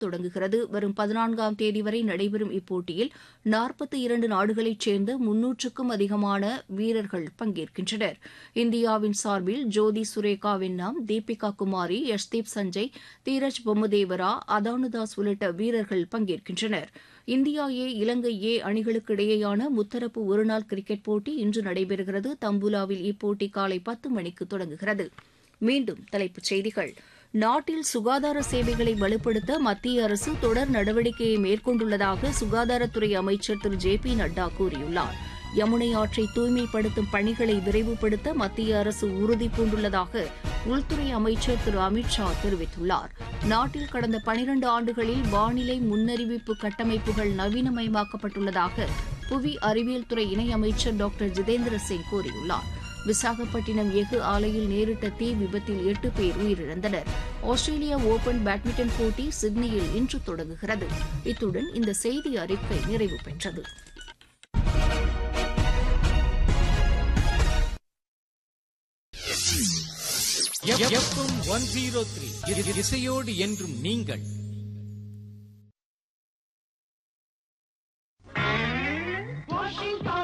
தொடங்குகிறது வரும் பதினான்காம் தேதி வரை நடைபெறும் இப்போட்டியில் நாற்பத்தி இரண்டு நாடுகளைச் சேர்ந்த முன்னூற்றுக்கும் அதிகமான வீரர்கள் பங்கேற்கின்றனர் இந்தியாவின் சார்பில் ஜோதி சுரேகா வென்னாம் தீபிகா குமாரி யஷ்தீப் சஞ்சய் தீரஜ் பொம்மதேவரா அதானுதாஸ் உள்ளிட்ட வீரர்கள் பங்கேற்கின்றனர் இந்தியா ஏ இலங்கை ஏ அணிகளுக்கு இடையேயான முத்தரப்பு ஒருநாள் கிரிக்கெட் போட்டி இன்று நடைபெறுகிறது தம்புலாவில் இப்போட்டி காலை பத்து மணிக்கு தொடங்குகிறது மீண்டும் தலைப்புச் செய்திகள் நாட்டில் சுகாதார சேவைகளை வலுப்படுத்த மத்திய அரசு தொடர் நடவடிக்கையை மேற்கொண்டுள்ளதாக சுகாதாரத்துறை அமைச்சர் திரு ஜே பி நட்டா கூறியுள்ளார் யமுனை ஆற்றை தூய்மைப்படுத்தும் பணிகளை விரைவுபடுத்த மத்திய அரசு உறுதி பூண்டுள்ளதாக உள்துறை அமைச்சர் திரு அமித் ஷா தெரிவித்துள்ளார் நாட்டில் கடந்த பனிரண்டு ஆண்டுகளில் வானிலை முன்னறிவிப்பு கட்டமைப்புகள் நவீனமயமாக்கப்பட்டுள்ளதாக புவி அறிவியல் துறை இணையமைச்சர் டாக்டர் ஜிதேந்திர சிங் கூறியுள்ளார் விசாகப்பட்டினம் எஃகு ஆலையில் நேரிட்ட தீ விபத்தில் எட்டு பேர் உயிரிழந்தனர் ஆஸ்திரேலியா ஓபன் பேட்மிண்டன் போட்டி சிட்னியில் இன்று தொடங்குகிறது இத்துடன் இந்த செய்தி அறிக்கை நிறைவு பெற்றது எஃப்எம் ஒன் ஜீரோ த்ரீ இசையோடு என்றும் நீங்கள்